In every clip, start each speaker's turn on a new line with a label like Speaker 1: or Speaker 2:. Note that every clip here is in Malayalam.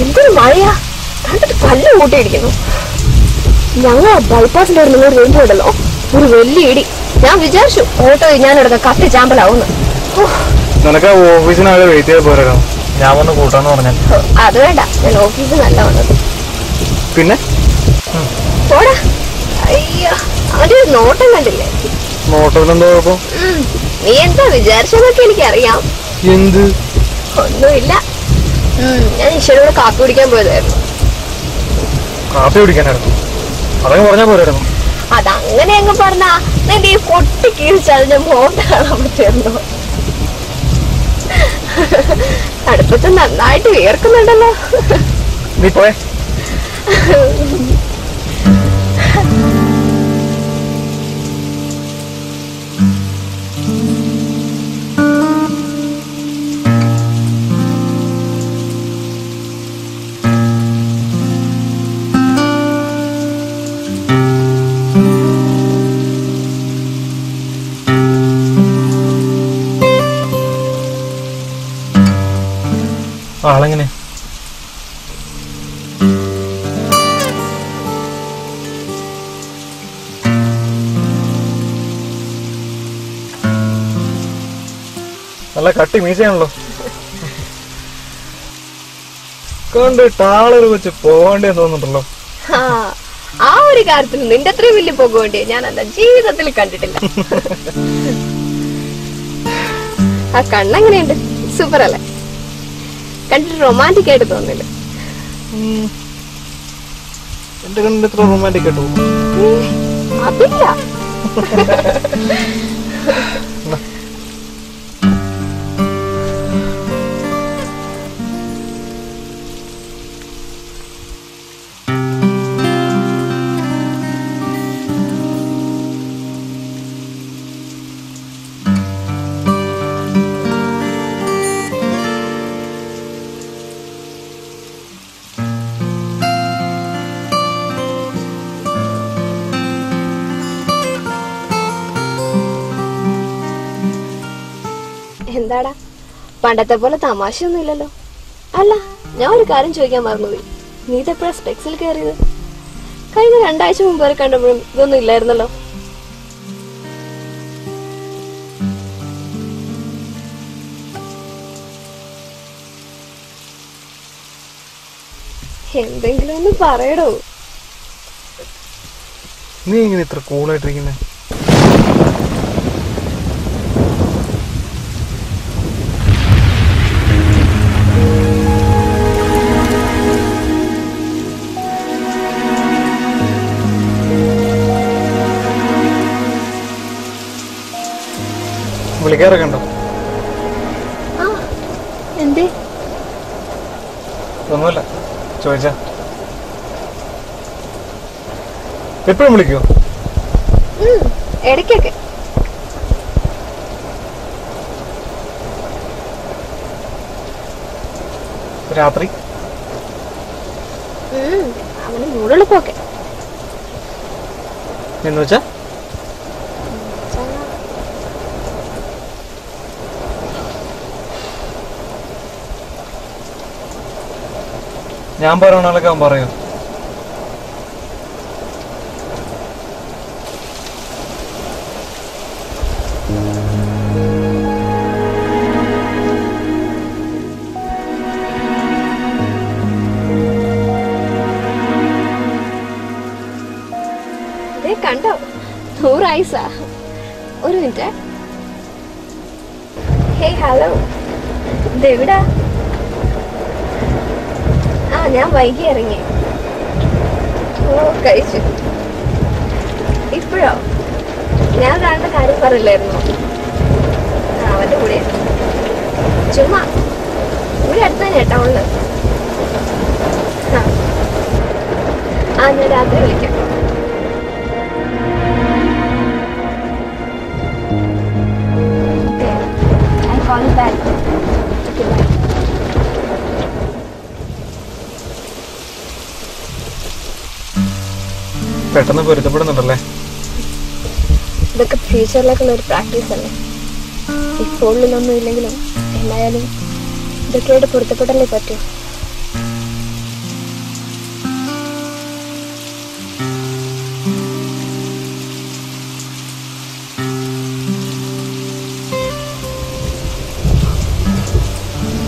Speaker 1: എന്തൊരു മഴയാ കണ്ടിട്ട് പല്ല് കൂട്ടിയിരിക്കുന്നു ഞങ്ങൾ ബൈപ്പാസിന്റെ ഒരു നിങ്ങൾ റെയിൽവേ ഉണ്ടല്ലോ ഒരു വലിയ ഇടി ഞാൻ വിചാരിച്ചു ഓട്ടോ ഞാൻ എടുത്ത കത്തി ചാമ്പലാവുന്നു ഓ,
Speaker 2: നിനക്ക് ആ ഓഫീസിനാകെ വെയിറ്റ് ചെയ്ത് പോരാ ഞാൻ വന്ന് കൂട്ടാന്ന് പറഞ്ഞാൽ
Speaker 1: അത് വേണ്ട ഞാൻ ഓഫീസിൽ നല്ല വന്നത്
Speaker 2: പിന്നെ
Speaker 1: പോടാ അയ്യോ അവന്റെ ഒരു നോട്ടം കണ്ടില്ലേ
Speaker 2: നോട്ടത്തിലെന്തോ കുഴപ്പം
Speaker 1: ഉം, നീ എന്താ വിചാരിച്ചതൊക്കെ എനിക്കറിയാം
Speaker 2: എന്ത്
Speaker 1: ഒന്നുമില്ല ഉം, ഞാൻ ഈശ്വരോട് കാപ്പി കുടിക്കാൻ പോയതായിരുന്നു
Speaker 2: കാപ്പി കുടിക്കാനായിരുന്നു അതങ്ങ് പറഞ്ഞാൽ പോരായിരുന്നു
Speaker 1: അതങ്ങനെ അങ്ങ് പറഞ്ഞാ നിന്റെ ഈ പൊട്ടി കീഴിച്ചതിന്റെ മോട്ട കാണാൻ പറ്റുമല്ലോ അടുപ്പത്ത് നന്നായിട്ട് വിയർക്കുന്നുണ്ടല്ലോ
Speaker 2: നീ പോയെ ആളെങ്ങനെ നല്ല കട്ടി മീശയാണല്ലോ കണ്ടിട്ട് ആളൊരു വെച്ച് പോകണ്ടേ തോന്നുന്നുണ്ടല്ലോ
Speaker 1: ആ, ആ ഒരു കാര്യത്തിൽ നിന്റെ അത്രയും വലിയ പോകുവേണ്ടി ഞാൻ എന്റെ ജീവിതത്തിൽ കണ്ടിട്ടില്ല ആ കണ്ണെങ്ങനെയുണ്ട് സൂപ്പർ അല്ലേ കണ്ടിട്ട് റൊമാൻറ്റിക് ആയിട്ട് തോന്നില്ല
Speaker 2: എന്റെ കണ്ടിട്ട് ഇത്ര റൊമാൻറ്റിക് കേട്ടു
Speaker 1: അതില്ല എന്താടാ പണ്ടത്തെ പോലെ തമാശയൊന്നും ഇല്ലല്ലോ അല്ല ഞാൻ ഒരു കാര്യം ചോദിക്കാൻ മറന്നുപോയി നീ ഇതെപ്പോഴാ സ്പെക്സിൽ കയറിയത് കഴിഞ്ഞ രണ്ടാഴ്ച മുമ്പ് വരെ കണ്ടപ്പോഴും ഇതൊന്നും ഇല്ലായിരുന്നല്ലോ എന്തെങ്കിലും ഒന്ന് പറയടോ
Speaker 2: നീ ഇങ്ങനെ ഇത്ര കൂളായിട്ടിരിക്കുന്നേ വിളിക്കാറൊക്കെ ഉണ്ടോ
Speaker 1: ആ എന്തേ
Speaker 2: ഒന്നുമില്ല ചോദിച്ചാ എപ്പോഴും വിളിക്കുവോ
Speaker 1: ഉം, ഇടയ്ക്കൊക്കെ
Speaker 2: രാത്രി
Speaker 1: ഉം, അവന് മൂടെളുപ്പൊക്കെ
Speaker 2: എന്ന് വെച്ചാ ഞാൻ പറയണതൊക്കെ അവൻ പറയൂ
Speaker 1: ദേ കണ്ടോ നൂറ് ഐസാ ഒരു മിനിറ്റ് ഹേ ഹലോ ഇതെവിടാ ആ ഞാൻ വൈകി ഇറങ്ങി ഓ കഴിച്ചു ഇപ്പോഴോ ഞാൻ കാണുന്ന കാര്യം പറയില്ലായിരുന്നു ആ, അവന്റെ കൂടെ ചുമ്മാ ഇവിടെ അടുത്ത് തന്നെ ടൗണില് ആ. ആ ഞാൻ രാത്രി വിളിക്കാം Okay. I'll call you back. Okay, bye.
Speaker 2: പെട്ടെന്ന് പൊരുത്തപ്പെടുന്നുണ്ടല്ലേ
Speaker 1: ഇതൊക്കെ ഫ്യൂച്ചറിലേക്കുള്ള ഒരു പ്രാക്ടീസ് അല്ലേ ഇപ്പോഴിലൊന്നും ഇല്ലെങ്കിലും എന്നായാലും ഇതൊക്കെയായിട്ട് പൊരുത്തപ്പെടല്ലേ പറ്റൂ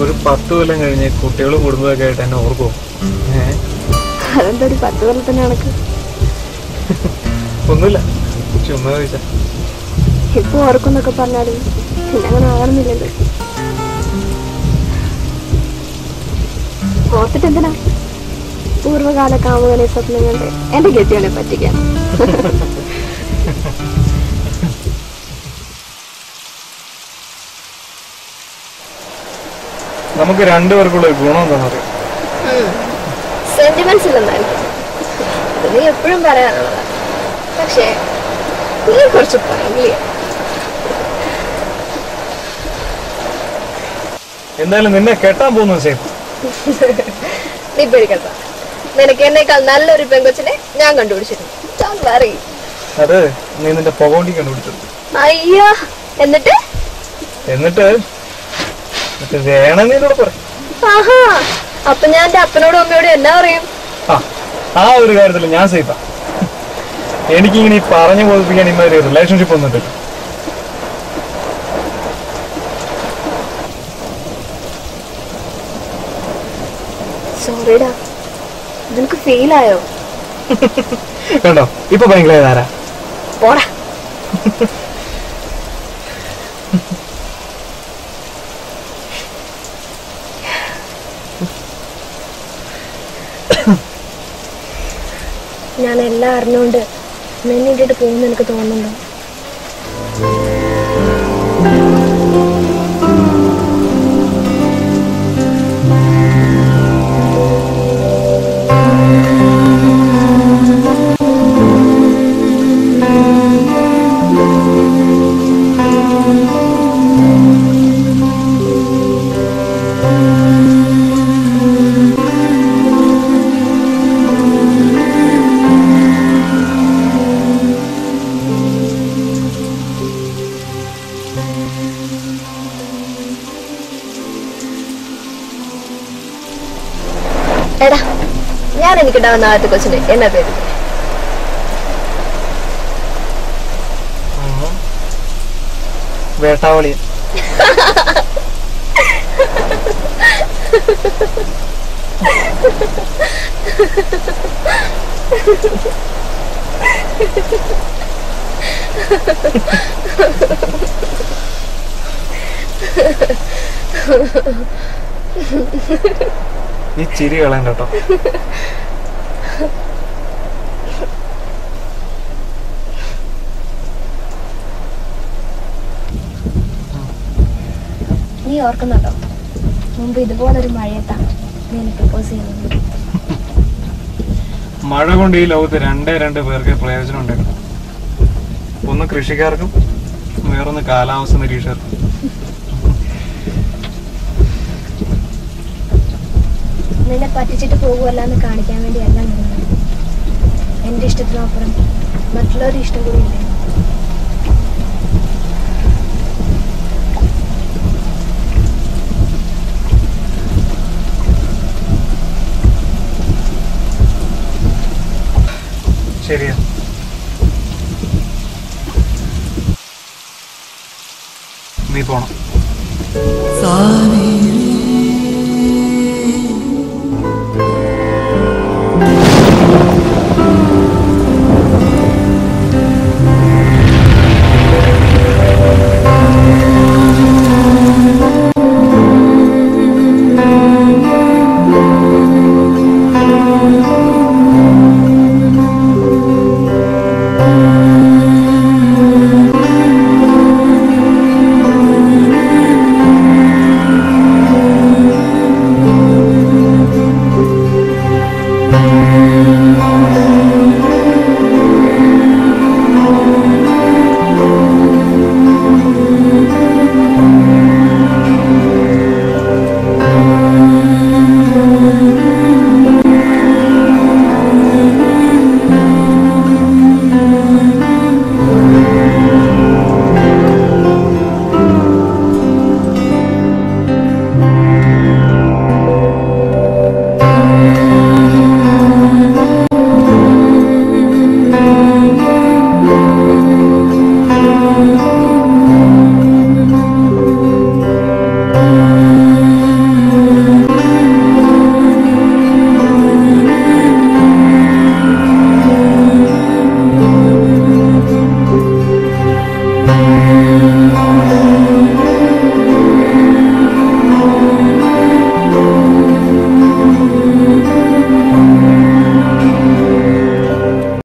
Speaker 2: ഒരു പത്ത് കൊല്ലം കഴിഞ്ഞ് കുട്ടികളും കുടുംബമൊക്കെ ആയിട്ട് എന്നെ ഓർക്കുമോ ഏഹ്
Speaker 1: അതെന്താ ഒരു പത്ത് കൊല്ലത്തിന്റെ കണക്ക്
Speaker 2: ഒന്നുമില്ല ചുമ്മാ ചോദിച്ചാ
Speaker 1: ഇപ്പൊ ഓർക്കുന്നൊക്കെ പറഞ്ഞാലും പിന്നെ അങ്ങനെ ആകണമെന്നില്ലല്ലോ ഓർത്തിട്ട് എന്തിനാ പൂർവ്വകാല കാമുകനെ സ്വപ്നം കണ്ട് എന്റെ ഗതിയോനെ പറ്റിക്കാൻ
Speaker 2: നമുക്ക് രണ്ടുപേർക്കുള്ള ഒരു ഗുണം എന്താണെന്ന് അറിയാം
Speaker 1: സെന്റിമെന്റ്സ് ഇല്ലെന്നായിരിക്കും അത് നീ എപ്പോഴും പറയാനുള്ളതാ പക്ഷേ നീ കുറച്ച് ഭയങ്കര
Speaker 2: എന്തായാലും നിന്നെ കെട്ടാൻ പോകുന്ന സേഫ്
Speaker 1: നീ പേടിക്കണ്ട നിനക്ക് എന്നേക്കാൾ നല്ലൊരു പെങ്കൊച്ചിനെ ഞാൻ കണ്ടുപിടിച്ചിരുന്നു Don't worry.
Speaker 2: അത് നീ നിന്റെ പുകവണ്ടി കണ്ടുപിടിച്ചത്
Speaker 1: അയ്യോ എന്നിട്ട്
Speaker 2: എന്നിട്ട് എന്നിട്ട് വേണമെന്ന് എന്നോട് പറ
Speaker 1: ആഹാ അപ്പൊ ഞാൻ എന്റെ അപ്പനോടും അമ്മയോടും എന്നാ പറയും
Speaker 2: ആ ആ ഒരു കാര്യത്തിൽ ഞാൻ സേഫാ എനിക്കിങ്ങനെ ഈ പറഞ്ഞു ബോധിപ്പിക്കാൻ ഇന്നൊരു റിലേഷൻഷിപ്പ് ഒന്നുമില്ല
Speaker 1: സോറിടാ നിനക്ക് ഫീലായോ
Speaker 2: കണ്ടോ ഇപ്പൊ ഭയങ്കര ഇതാരാ
Speaker 1: പോടാ ഞാൻ എല്ലാം അറിഞ്ഞുകൊണ്ട് നിന്നെ ഇട്ടിട്ട് പോകുന്നു എനിക്ക് തോന്നുന്നുണ്ടോ എടാ ഞാൻ എനിക്കുണ്ടാവുന്ന ആദ്യത്തെ കൊച്ചിന് എന്നാ പേര്
Speaker 2: വേട്ടാവളിയൻ ഈ ചിരി കളയണ്ട കേട്ടോ
Speaker 1: നീ ഓർക്കുന്നുണ്ടോ മുമ്പ് ഇതുപോലൊരു മഴയത്താണ് നീ എന്നെ പ്രപ്പോസ് ചെയ്യുന്നത്
Speaker 2: മഴ കൊണ്ട് ഈ ലോകത്ത് രണ്ടേ രണ്ട് പേർക്ക് പ്രയോജനം ഉണ്ടായിരുന്നു ഒന്ന് കൃഷിക്കാർക്കും വേറൊന്ന് കാലാവസ്ഥ നിരീക്ഷകർക്കും
Speaker 1: നിന്നെ പറ്റിച്ചിട്ട് പോകുമല്ല എന്ന് കാണിക്കാൻ വേണ്ടിയല്ല നിന്നത് എന്റെ ഇഷ്ടത്തിനപ്പുറം മറ്റുള്ളവരുടെ ഇഷ്ടം കൂടി ഇല്ലേ
Speaker 2: ശരിയാ നീ പോണം
Speaker 3: സാനി